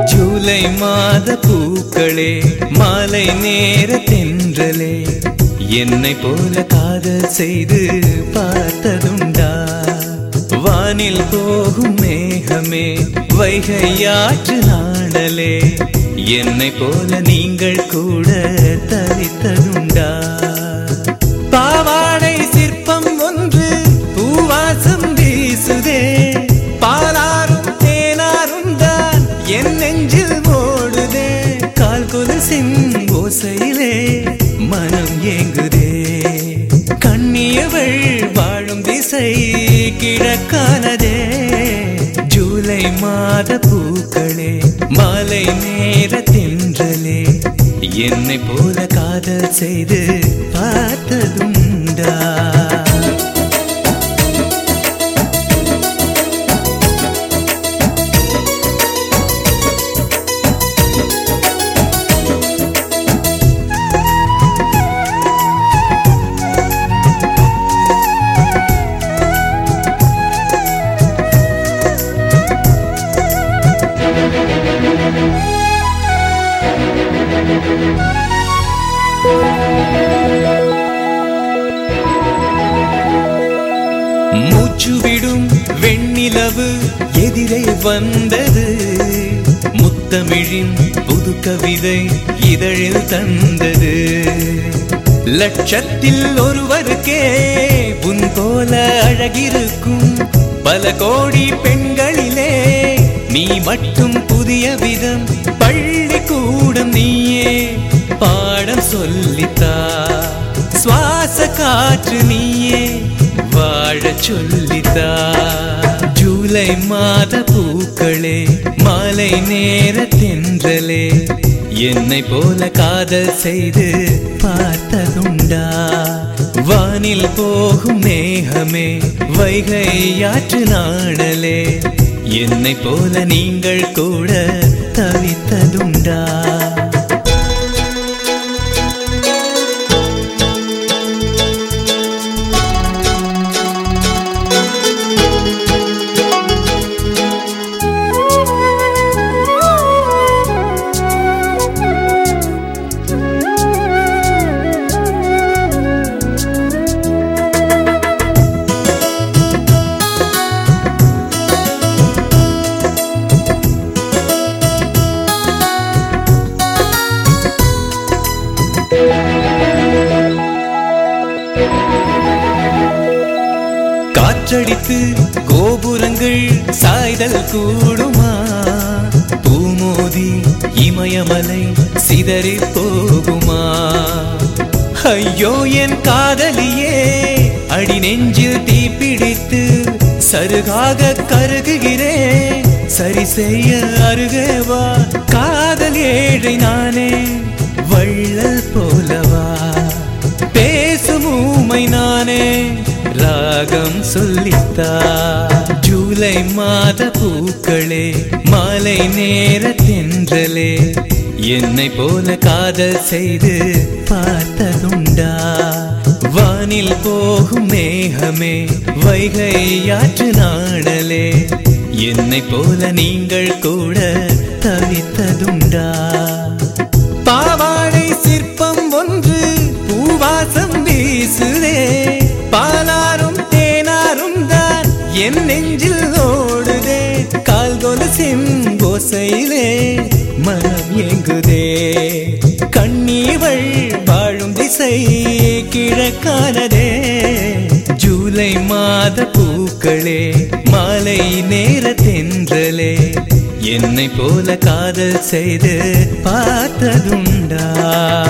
ஜூலை மாத பூக்களே மாலை நேர தென்றலே என்னை போல காதல் செய்து பார்த்ததுண்டா வானில் போகும் மேகமே வைகையாற்று நாடலே என்னை போல நீங்கள் கூட தவித்ததுண்டா பாவாடை சிற்பம் ஒன்று பூவாசம் வீசுதே பாலாரும் தேனாரும் தான் என் நெஞ்சில் ஓடுதே கால் கொலுசின் ஓசையிலே மனம் ஏங்குதே கண்ணியவள் வாழும் திசை கிழக்கானதே ஜூலை மாத பூக்களே மாலை நேர தென்றலே என்னை போல காதல் செய்து பார்த்ததுண்டா மூச்சு விடும் வெண்ணிலவு எதிரே வந்தது முத்தமிழின் புது கவிதை இதழில் தந்தது லட்சத்தில் ஒருவருக்கே உன் போல அழகிருக்கும் பல கோடி பெண்களிலே நீ மட்டும் புதிய விதம் பள்ளிக்கூடம் நீயே பாடம் சொல்லித்தா சுவாச காற்று நீயே வாழச் சொல்லித்தா ஜூலை மாத பூக்களே மாலை நேர தென்றலே என்னை போல காதல் செய்து பார்த்ததுண்டா வானில் போகும் மேகமே வைகையாற்று நாடலே என்னை போல நீங்கள் கூட தவித்ததுண்டா காற்றடித்து கோபுரங்கள் சாய்தல் கூடுமா பூமோதி இமயமலை சிதறி போகுமா ஐயோ என் காதலியே அடி நெஞ்சில் தீப்பிடித்து சருகாக கருகுகிறேன் சரி செய்ய அருகேவா காதல் ஏழை நானே வள்ளல் போலவா பேசும் ஊமை நானே ராகம் சொல்லித்தா ஜூலை மாத பூக்களே மாலை நேர தென்றலே என்னை போல காதல் செய்து பார்த்ததுண்டா வானில் போகும் மேகமே வைகையாற்று நாடலே என்னை போல நீங்கள் கூட தவித்ததுண்டா பாவாடை சிற்பம் ஒன்று பூவாசம் வீசுதே பாலாரும் தேனாரும் தான் என் நெஞ்சில் ஓடுதே கால் கொலுசின் ஓசையிலே மனம் ஏங்குதே கண்ணீவள் வாழும் திசை கிழக்கானதே ஜூலை மாத பூக்களே மாலை நேர தென்றலே என்னை போல காதல் செய்து பார்த்ததுண்டா